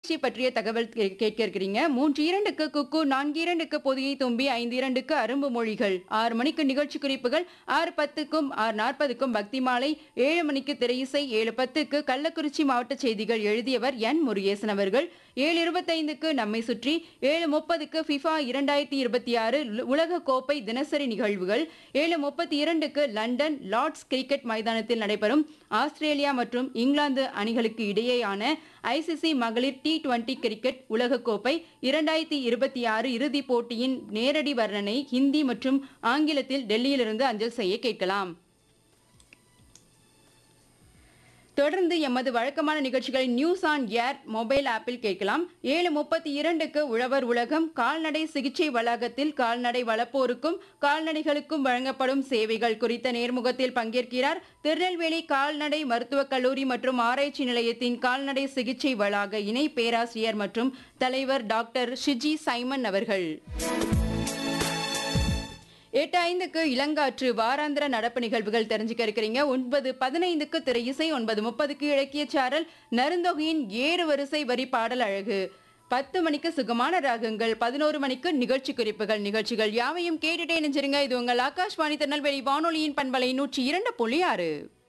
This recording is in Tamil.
நிகழ்ச்சி பற்றிய தகவல் கே- கேட்க இருக்கிறீங்க மூன்று இரண்டுக்கு குக்கு நான்கு இரண்டுக்கு பொதியை தும்பி ஐந்து இரண்டுக்கு அரும்பு மொழிகள் ஆறு மணிக்கு நிகழ்ச்சி குறிப்புகள் ஆறு பத்துக்கும் ஆறு நாற்பதுக்கும் பக்தி மாலை ஏழு மணிக்கு திரையிசை ஏழு பத்துக்கு கள்ளக்குறிச்சி மாவட்ட செய்திகள் எழுதியவர் என் முருகேசன் அவர்கள் ஏழு இருபத்தைந்துக்கு நம்மை சுற்றி ஏழு முப்பதுக்கு ஃபிஃபா இரண்டாயிரத்தி இருபத்தி ஆறு உலக கோப்பை தினசரி நிகழ்வுகள் ஏழு முப்பத்தி இரண்டுக்கு லண்டன் லார்ட்ஸ் கிரிக்கெட் மைதானத்தில் நடைபெறும் ஆஸ்திரேலியா மற்றும் இங்கிலாந்து அணிகளுக்கு இடையேயான ஐசிசி மகளிர் டி டுவெண்டி கிரிக்கெட் உலகக்கோப்பை இரண்டாயிரத்தி இருபத்தி ஆறு இறுதிப் போட்டியின் நேரடி வர்ணனை ஹிந்தி மற்றும் ஆங்கிலத்தில் டெல்லியிலிருந்து அஞ்சல் செய்ய கேட்கலாம் தொடர்ந்து எமது வழக்கமான நிகழ்ச்சிகளை நியூஸ் ஆன் ஏர் மொபைல் ஆப்பில் கேட்கலாம் ஏழு முப்பத்தி இரண்டுக்கு உழவர் உலகம் கால்நடை சிகிச்சை வளாகத்தில் கால்நடை வளர்ப்போருக்கும் கால்நடைகளுக்கும் வழங்கப்படும் சேவைகள் குறித்த நேர்முகத்தில் பங்கேற்கிறார் திருநெல்வேலி கால்நடை மருத்துவக் கல்லூரி மற்றும் ஆராய்ச்சி நிலையத்தின் கால்நடை சிகிச்சை வளாக இணை பேராசிரியர் மற்றும் தலைவர் டாக்டர் ஷிஜி சைமன் அவர்கள் எட்டு ஐந்துக்கு இளங்காற்று வாராந்திர நடப்பு நிகழ்வுகள் தெரிஞ்சுக்க இருக்கிறீங்க ஒன்பது பதினைந்துக்கு திரை இசை ஒன்பது முப்பதுக்கு இலக்கிய சாரல் நருந்தொகையின் ஏறு வரிசை வரி பாடல் அழகு பத்து மணிக்கு சுகமான ராகங்கள் பதினோரு மணிக்கு நிகழ்ச்சி குறிப்புகள் நிகழ்ச்சிகள் யாவையும் கேட்டுட்டே நினைச்சிருங்க இது உங்கள் ஆகாஷ்வாணி திருநெல்வேலி வானொலியின் பண்பலை நூற்றி இரண்டு புள்ளி ஆறு